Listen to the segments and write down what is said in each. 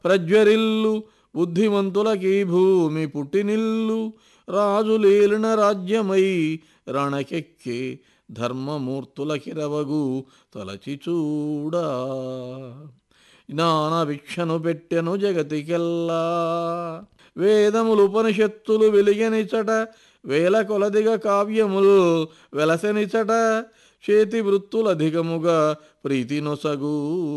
ప్రజ్వరిల్లు బుద్ధిమంతులకి భూమి పుట్టినిల్లు రాజులేలిన రాజ్యమై రణకెక్కే ధర్మమూర్తులకిరవగు తలచి చూడా జ్ఞాన భిక్షను పెట్టెను జగతికెల్లా వేదములు ఉపనిషత్తులు వెలిగనిచట వేల కొలదిగా కావ్యములు వెలసనిచట చేతి వృత్తులధికముగా ప్రీతి నొసగు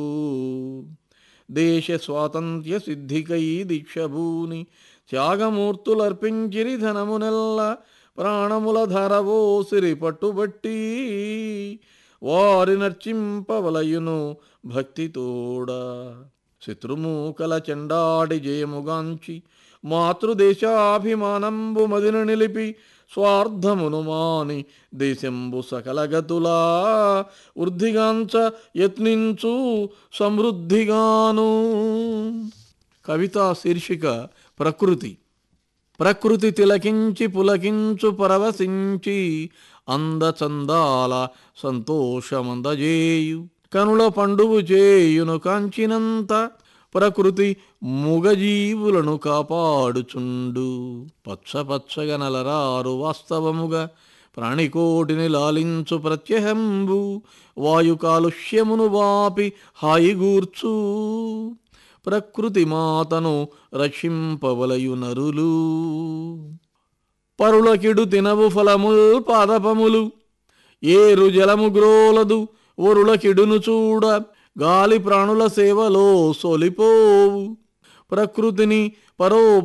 దేశ స్వాతంత్ర్య సిద్ధికై దీక్షభూని త్యాగమూర్తులర్పించిరి ధనమునెల్ల ప్రాణముల ధరవో సిరి పట్టుబట్టి వారి నర్చింపవలయును భక్తితోడా శత్రుమూకల చెండాడి జయముగాంచి మాతృదేశాభిమానంబు మదిన నిలిపి స్వార్థమును మాని దేశంబు సకలగతులా వృద్ధిగాంచ యత్నించు సమృద్ధిగాను కవితా శీర్షిక ప్రకృతి ప్రకృతి తిలకించి పులకించు పరవశించి అందచందాల సంతోషమందజేయు కనుల పండువు చేయును కాంచినంత ప్రకృతి ముగజీవులను కాపాడుచుండు పచ్చ పచ్చగా నలరారు వాస్తవముగా ప్రాణికోటిని లాలించు ప్రత్యహంబు వాయు కాలుష్యమును వాపి హాయిగూర్చు ప్రకృతి మాతను రక్షింపవలయు నరులు పరులకిడు తినవు ఫలముల్ పాదపములు ఏరు జలము గ్రోలదు ఒరులకిడును చూడ గాలి ప్రాణుల సేవలో సొలిపోవు ప్రకృతిని పరో